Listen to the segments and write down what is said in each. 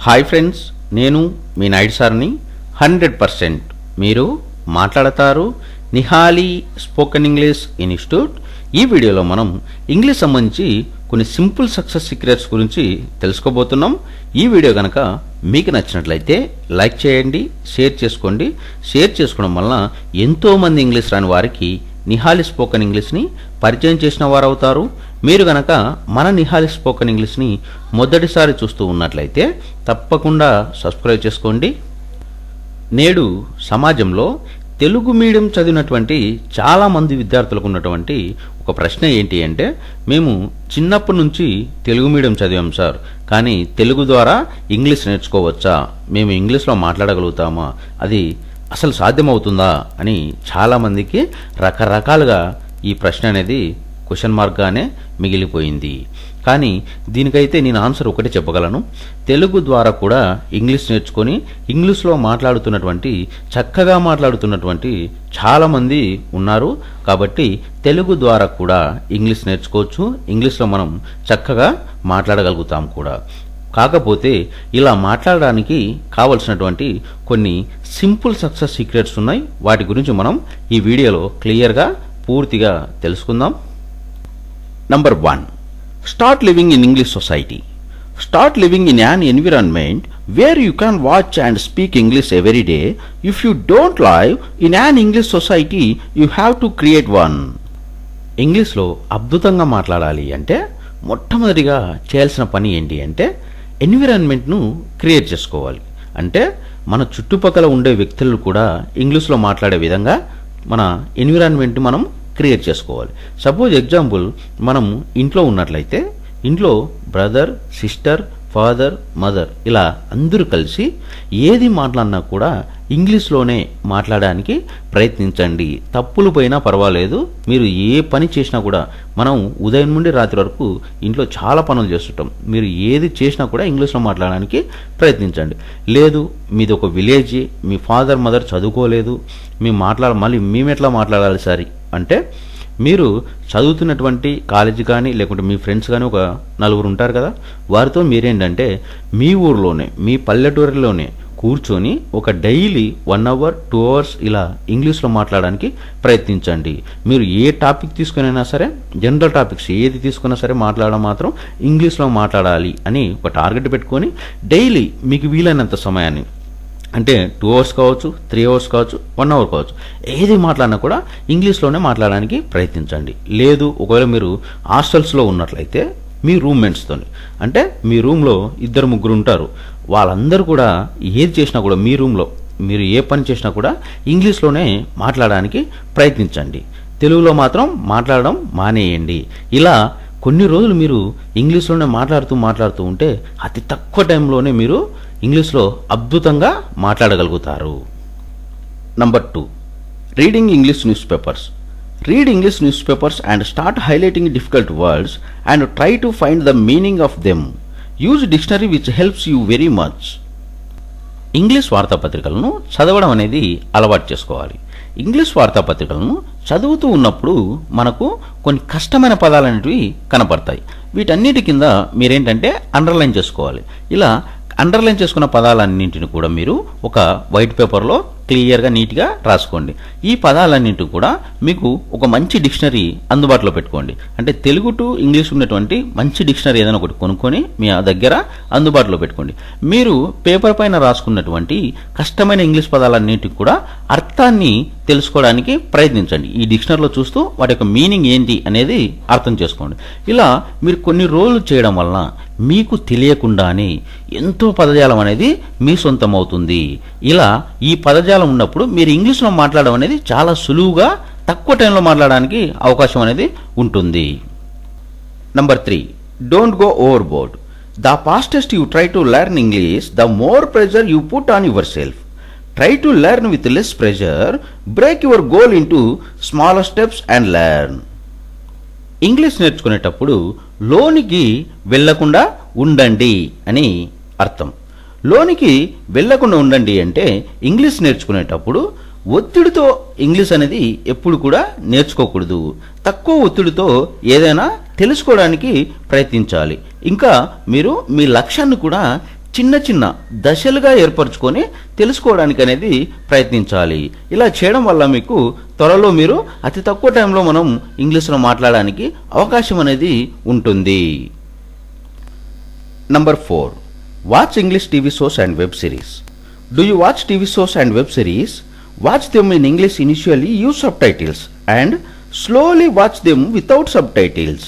Hi friends నేను మీ నాయుడు సార్ని hundred percent మీరు మాట్లాడతారు నిహాలి స్పోకెన్ ఇంగ్లీష్ ఇన్స్టిట్యూట్ ఈ వీడియోలో మనం ఇంగ్లీష్ సంబంధించి కొన్ని సింపుల్ సక్సెస్ సీక్రెట్స్ గురించి తెలుసుకోబోతున్నాం ఈ వీడియో కనుక మీకు నచ్చినట్లయితే లైక్ చేయండి షేర్ చేసుకోండి షేర్ చేసుకోవడం వలన ఎంతోమంది ఇంగ్లీష్ రాని వారికి నిహాలి స్పోకెన్ ఇంగ్లీష్ని పరిచయం చేసిన వారు అవుతారు మీరు గనక మన నిహాలి స్పోకెన్ ఇంగ్లీష్ని మొదటిసారి చూస్తూ ఉన్నట్లయితే తప్పకుండా సబ్స్క్రైబ్ చేసుకోండి నేడు సమాజంలో తెలుగు మీడియం చదివినటువంటి చాలామంది విద్యార్థులకు ఉన్నటువంటి ఒక ప్రశ్న ఏంటి అంటే మేము చిన్నప్పటి నుంచి తెలుగు మీడియం చదివాం సార్ కానీ తెలుగు ద్వారా ఇంగ్లీష్ నేర్చుకోవచ్చా మేము ఇంగ్లీష్లో మాట్లాడగలుగుతామా అది అసలు సాధ్యమవుతుందా అని చాలామందికి రకరకాలుగా ఈ ప్రశ్న అనేది క్వశ్చన్ మార్క్గానే మిగిలిపోయింది కానీ దీనికైతే నేను ఆన్సర్ ఒకటి చెప్పగలను తెలుగు ద్వారా కూడా ఇంగ్లీష్ నేర్చుకొని ఇంగ్లీష్లో మాట్లాడుతున్నటువంటి చక్కగా మాట్లాడుతున్నటువంటి చాలామంది ఉన్నారు కాబట్టి తెలుగు ద్వారా కూడా ఇంగ్లీష్ నేర్చుకోవచ్చు ఇంగ్లీష్లో మనం చక్కగా మాట్లాడగలుగుతాం కూడా కాకపోతే ఇలా మాట్లాడడానికి కావలసినటువంటి కొన్ని సింపుల్ సక్సెస్ సీక్రెట్స్ ఉన్నాయి వాటి గురించి మనం ఈ వీడియోలో క్లియర్గా పూర్తిగా తెలుసుకుందాం number one start living in English society start living in an environment where you can watch and speak English every day if you don't live in an English society you have to create one ఇంగ్లీష్లో అద్భుతంగా మాట్లాడాలి అంటే మొట్టమొదటిగా చేయాల్సిన పని ఏంటి అంటే ఎన్విరాన్మెంట్ను create చేసుకోవాలి అంటే మన చుట్టుపక్కల ఉండే వ్యక్తులు కూడా ఇంగ్లీష్లో మాట్లాడే విధంగా మన ఎన్విరాన్మెంట్ని మనం క్రియేట్ చేసుకోవాలి సపోజ్ ఎగ్జాంపుల్ మనం ఇంట్లో ఉన్నట్లయితే ఇంట్లో బ్రదర్ సిస్టర్ ఫాదర్ మదర్ ఇలా అందరూ కలిసి ఏది మాట్లాడినా కూడా ఇంగ్లీష్లోనే మాట్లాడడానికి ప్రయత్నించండి తప్పులు పోయినా పర్వాలేదు మీరు ఏ పని చేసినా కూడా మనం ఉదయం నుండి రాత్రి వరకు ఇంట్లో చాలా పనులు చేస్తుంటాం మీరు ఏది చేసినా కూడా ఇంగ్లీష్లో మాట్లాడడానికి ప్రయత్నించండి లేదు మీది ఒక విలేజ్ మీ ఫాదర్ మదర్ చదువుకోలేదు మీ మాట్లాడ మళ్ళీ మేమెట్లా మాట్లాడాలి సరి అంటే మీరు చదువుతున్నటువంటి కాలేజీ కానీ లేకుంటే మీ ఫ్రెండ్స్ కానీ ఒక నలుగురు ఉంటారు కదా వారితో మీరేంటంటే మీ ఊర్లోనే మీ పల్లెటూరులోనే కూర్చొని ఒక daily one hour two hours ఇలా ఇంగ్లీష్లో మాట్లాడడానికి ప్రయత్నించండి మీరు ఏ టాపిక్ తీసుకునైనా సరే జనరల్ టాపిక్స్ ఏది తీసుకున్నా సరే మాట్లాడడం మాత్రం ఇంగ్లీష్లో మాట్లాడాలి అని ఒక టార్గెట్ పెట్టుకొని డైలీ మీకు వీలైనంత సమయాన్ని అంటే టూ అవర్స్ కావచ్చు త్రీ అవర్స్ కావచ్చు వన్ అవర్ కావచ్చు ఏది మాట్లాడినా కూడా ఇంగ్లీష్లోనే మాట్లాడడానికి ప్రయత్నించండి లేదు ఒకవేళ మీరు హాస్టల్స్లో ఉన్నట్లయితే మీ రూమ్మేట్స్తో అంటే మీ రూమ్లో ఇద్దరు ముగ్గురు ఉంటారు వాళ్ళందరూ కూడా ఏది చేసినా కూడా మీ రూమ్లో మీరు ఏ పని చేసినా కూడా ఇంగ్లీష్లోనే మాట్లాడడానికి ప్రయత్నించండి తెలుగులో మాత్రం మాట్లాడడం మానేయండి ఇలా కొన్ని రోజులు మీరు ఇంగ్లీష్లోనే మాట్లాడుతూ మాట్లాడుతూ ఉంటే అతి తక్కువ టైంలోనే మీరు ఇంగ్లీష్లో అద్భుతంగా మాట్లాడగలుగుతారు number two reading English newspapers read English newspapers and start highlighting difficult words and try to find the meaning of them use dictionary which helps you very much English వార్తాపత్రికలను చదవడం అనేది అలవాటు చేసుకోవాలి English వార్తాపత్రికలను చదువుతూ ఉన్నప్పుడు మనకు కొన్ని కష్టమైన పదాలు అనేటివి కనపడతాయి వీటన్నిటి కింద మీరేంటంటే అండర్లైన్ చేసుకోవాలి ఇలా అండర్లైన్ చేసుకున్న పదాలన్నింటిని కూడా మీరు ఒక వైట్ పేపర్లో క్లియర్గా నీట్గా రాసుకోండి ఈ పదాలన్నింటి కూడా మీకు ఒక మంచి డిక్షనరీ అందుబాటులో పెట్టుకోండి అంటే తెలుగు టు ఇంగ్లీష్ ఉన్నటువంటి మంచి డిక్షనరీ ఏదైనా ఒకటి కొనుక్కొని మీ దగ్గర అందుబాటులో పెట్టుకోండి మీరు పేపర్ పైన రాసుకున్నటువంటి కష్టమైన ఇంగ్లీష్ పదాలన్నింటికి కూడా అర్థాన్ని తెలుసుకోవడానికి ప్రయత్నించండి ఈ డిక్షనరీలో చూస్తూ వాటి యొక్క మీనింగ్ ఏంటి అనేది అర్థం చేసుకోండి ఇలా మీరు కొన్ని రోజులు చేయడం వలన మీకు తెలియకుండానే ఎంతో పదజాలం అనేది మీ సొంతం అవుతుంది ఇలా ఈ పదజాలం ఉన్నప్పుడు మీరు ఇంగ్లీష్లో మాట్లాడడం అనేది చాలా సులువుగా తక్కువ టైంలో మాట్లాడడానికి అవకాశం అనేది ఉంటుంది number three don't go overboard the fastest you try to learn English the more pressure you put on yourself try to learn with less pressure break your goal into smaller steps and learn English నేర్చుకునేటప్పుడు లోనికి వెళ్లకుండా ఉండండి అని అర్థం లోనికి వెళ్లకుండా ఉండండి అంటే ఇంగ్లీష్ నేర్చుకునేటప్పుడు ఒత్తిడితో ఇంగ్లీష్ అనేది ఎప్పుడు కూడా నేర్చుకోకూడదు తక్కువ ఒత్తిడితో ఏదైనా తెలుసుకోవడానికి ప్రయత్నించాలి ఇంకా మీరు మీ లక్ష్యాన్ని కూడా చిన్న చిన్న దశలుగా ఏర్పరచుకొని తెలుసుకోవడానికి అనేది ప్రయత్నించాలి ఇలా చేయడం వల్ల మీకు త్వరలో మీరు అతి తక్కువ టైంలో మనం ఇంగ్లీష్లో మాట్లాడడానికి అవకాశం అనేది ఉంటుంది number four watch English TV shows and web series do you watch TV shows and web series watch them in English initially use subtitles and slowly watch them without subtitles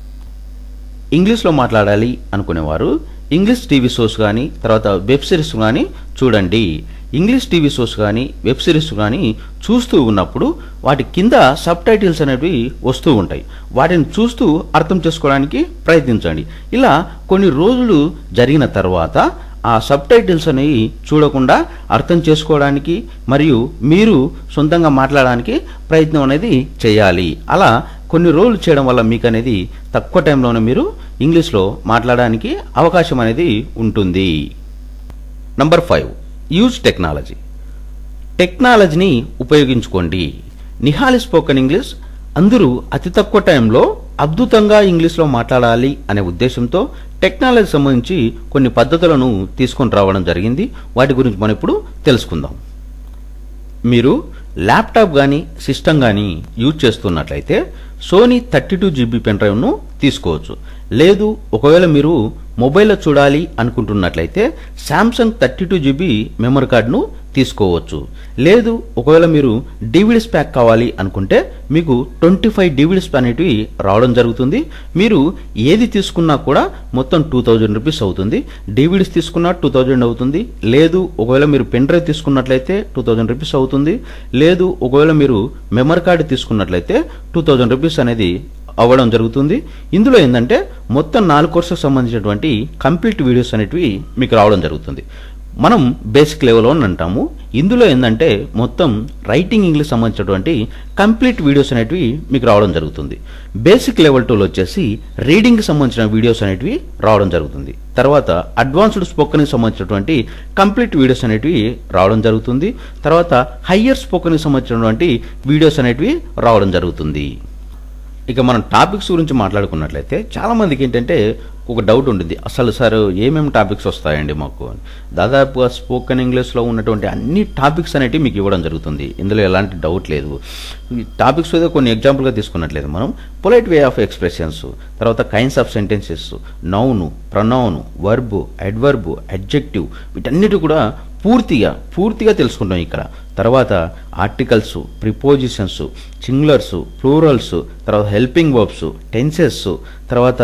ఇంగ్లీష్లో మాట్లాడాలి అనుకునేవారు English TV shows కానీ తర్వాత web series కానీ చూడండి English TV shows కానీ web series కానీ చూస్తూ ఉన్నప్పుడు వాటి కింద సబ్ టైటిల్స్ అనేవి వస్తూ ఉంటాయి వాటిని చూస్తూ అర్థం చేసుకోవడానికి ప్రయత్నించండి ఇలా కొన్ని రోజులు జరిగిన తర్వాత ఆ సబ్ టైటిల్స్ అనేవి చూడకుండా అర్థం చేసుకోవడానికి మరియు మీరు సొంతంగా మాట్లాడడానికి ప్రయత్నం అనేది చేయాలి అలా కొన్ని రోజులు చేయడం వల్ల మీకు అనేది తక్కువ టైంలోనే మీరు ఇంగ్లీష్లో మాట్లాడడానికి అవకాశం అనేది ఉంటుంది నంబర్ ఫైవ్ యూజ్ టెక్నాలజీ టెక్నాలజీని ఉపయోగించుకోండి నిహాలి స్పోకెన్ ఇంగ్లీష్ అందరూ అతి తక్కువ టైంలో అద్భుతంగా ఇంగ్లీష్లో మాట్లాడాలి అనే ఉద్దేశంతో టెక్నాలజీ సంబంధించి కొన్ని పద్ధతులను తీసుకొని రావడం జరిగింది వాటి గురించి మనం ఇప్పుడు తెలుసుకుందాం మీరు ల్యాప్టాప్ కానీ సిస్టమ్ కానీ యూజ్ చేస్తున్నట్లయితే Sony thirty two GB pen డ్రైవ్ను తీసుకోవచ్చు లేదు ఒకవేళ మీరు మొబైల్లో చూడాలి అనుకుంటున్నట్లయితే Samsung thirty two GB memory కార్డును తీసుకోవచ్చు లేదు ఒకవేళ మీరు డివిడీస్ ప్యాక్ కావాలి అనుకుంటే మీకు ట్వంటీ ఫైవ్ డివిడీస్ అనేటివి రావడం జరుగుతుంది మీరు ఏది తీసుకున్నా కూడా మొత్తం టూ థౌజండ్ రూపీస్ అవుతుంది డివిడీస్ తీసుకున్నా టూ థౌజండ్ అవుతుంది లేదు ఒకవేళ మీరు పెన్ డ్రైవ్ తీసుకున్నట్లయితే టూ థౌజండ్ రూపీస్ అవుతుంది లేదు ఒకవేళ మీరు మెమరీ కార్డు తీసుకున్నట్లయితే టూ థౌజండ్ రూపీస్ అనేది అవ్వడం జరుగుతుంది ఇందులో ఏంటంటే మొత్తం నాలుగు కోర్సులకు సంబంధించినటువంటి కంప్లీట్ వీడియోస్ అనేటివి మీకు రావడం జరుగుతుంది మనం బేసిక్ లెవెల్ వన్ అంటాము ఇందులో ఏంటంటే మొత్తం రైటింగ్ ఇంగ్లీష్ సంబంధించినటువంటి కంప్లీట్ వీడియోస్ అనేటివి మీకు రావడం జరుగుతుంది బేసిక్ లెవెల్ టూలో వచ్చేసి రీడింగ్కి సంబంధించిన వీడియోస్ అనేటివి రావడం జరుగుతుంది తర్వాత అడ్వాన్స్డ్ స్పోకెన్కి సంబంధించినటువంటి కంప్లీట్ వీడియోస్ అనేటివి రావడం జరుగుతుంది తర్వాత హయ్యర్ స్పోకెన్కి సంబంధించినటువంటి వీడియోస్ అనేటివి రావడం జరుగుతుంది ఇక మనం టాపిక్స్ గురించి మాట్లాడుకున్నట్లయితే చాలామందికి ఏంటంటే ఒక డౌట్ ఉంటుంది అసలు సార్ ఏమేమి టాపిక్స్ వస్తాయండి మాకు అని. దాదాపుగా స్పోకెన్ ఇంగ్లీష్లో ఉన్నటువంటి అన్ని టాపిక్స్ అనేటివి మీకు ఇవ్వడం జరుగుతుంది ఇందులో ఎలాంటి డౌట్ లేదు ఈ టాపిక్స్ ఏదో కొన్ని ఎగ్జాంపుల్గా తీసుకున్నట్లేదు మనం పొలైట్ వే ఆఫ్ ఎక్స్ప్రెషన్స్ తర్వాత kinds of sentences noun pronoun verb adverb adjective వీటన్నిటి కూడా పూర్తిగా పూర్తిగా తెలుసుకుంటాం ఇక్కడ తర్వాత ఆర్టికల్స్ ప్రిపోజిషన్స్ సింగులర్స్ ప్లూరల్స్ తర్వాత హెల్పింగ్ వర్బ్స్ టెన్సెస్ తర్వాత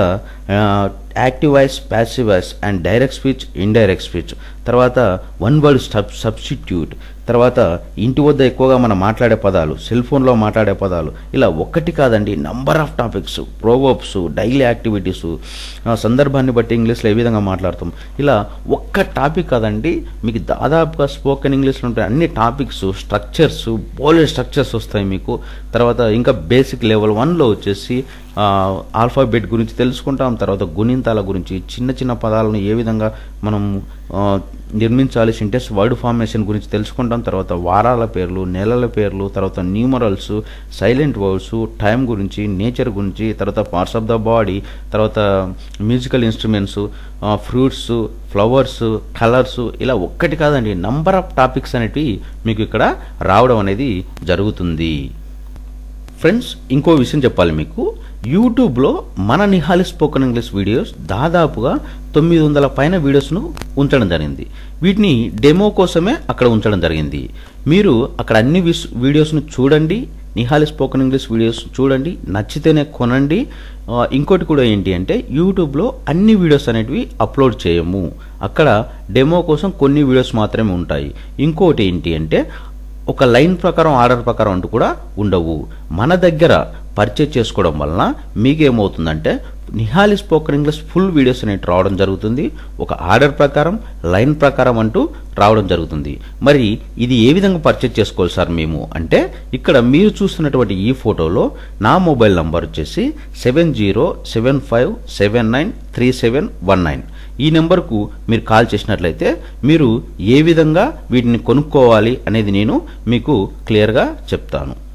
active voice passive voice and direct speech indirect speech తర్వాత వన్ వర్డ్ సబ్ సబ్స్టిట్యూట్ తర్వాత ఇంటి వద్ద ఎక్కువగా మనం మాట్లాడే పదాలు సెల్ ఫోన్లో మాట్లాడే పదాలు ఇలా ఒక్కటి కాదండి number of topics proverbs daily activities సందర్భాన్ని బట్టి ఇంగ్లీష్లో ఏ విధంగా మాట్లాడతాం ఇలా ఒక్క టాపిక్ కాదండి మీకు దాదాపుగా స్పోకెన్ ఇంగ్లీష్లో ఉంటాయి అన్ని టాపిక్స్ స్ట్రక్చర్స్ బోలెడ్ స్ట్రక్చర్స్ వస్తాయి మీకు తర్వాత ఇంకా బేసిక్ లెవెల్ వన్లో వచ్చేసి ఆల్ఫాబెట్ గురించి తెలుసుకుంటాం తర్వాత గుణింతాల గురించి చిన్న చిన్న పదాలను ఏ విధంగా మనం ఆ, నిర్మించాలి సింటెక్స్ వర్డ్ ఫార్మేషన్ గురించి తెలుసుకుంటాం తర్వాత వారాల పేర్లు నెలల పేర్లు తర్వాత న్యూమరల్స్ సైలెంట్ వర్డ్స్ టైం గురించి నేచర్ గురించి తర్వాత పార్ట్స్ ఆఫ్ ద బాడీ తర్వాత musical instruments fruits flowers colours ఇలా ఒక్కటి కాదండి నంబర్ ఆఫ్ టాపిక్స్ అనేటివి మీకు ఇక్కడ రావడం అనేది జరుగుతుంది ఫ్రెండ్స్ ఇంకో విషయం చెప్పాలి మీకు యూట్యూబ్లో మన నిహాలి స్పోకెన్ ఇంగ్లీష్ వీడియోస్ దాదాపుగా తొమ్మిది వందల పైన వీడియోస్ను ఉంచడం జరిగింది వీటిని డెమో కోసమే అక్కడ ఉంచడం జరిగింది మీరు అక్కడ అన్ని విస్ వీడియోస్ను చూడండి నిహాలి స్పోకెన్ ఇంగ్లీష్ వీడియోస్ చూడండి నచ్చితేనే కొనండి ఆ, ఇంకోటి కూడా ఏంటి అంటే యూట్యూబ్లో అన్ని వీడియోస్ అనేటివి అప్లోడ్ చేయము అక్కడ డెమో కోసం కొన్ని వీడియోస్ మాత్రమే ఉంటాయి ఇంకోటి ఏంటి అంటే ఒక లైన్ ప్రకారం ఆర్డర్ ప్రకారం అంటూ కూడా ఉండవు మన దగ్గర పర్చేజ్ చేసుకోవడం వలన మీకేమవుతుందంటే Nihali spoken English full videos అనేవి రావడం జరుగుతుంది ఒక ఆర్డర్ ప్రకారం లైన్ ప్రకారం అంటూ రావడం జరుగుతుంది మరి ఇది ఏ విధంగా పర్చేజ్ చేసుకోవాలి సార్ మేము అంటే ఇక్కడ మీరు చూస్తున్నటువంటి ఈ ఫోటోలో నా మొబైల్ నంబర్ వచ్చేసి seven zero seven five seven nine three seven one nine ఈ నెంబర్కు మీరు కాల్ చేసినట్లయితే మీరు ఏ విధంగా వీటిని కొనుక్కోవాలి అనేది నేను మీకు క్లియర్గా చెప్తాను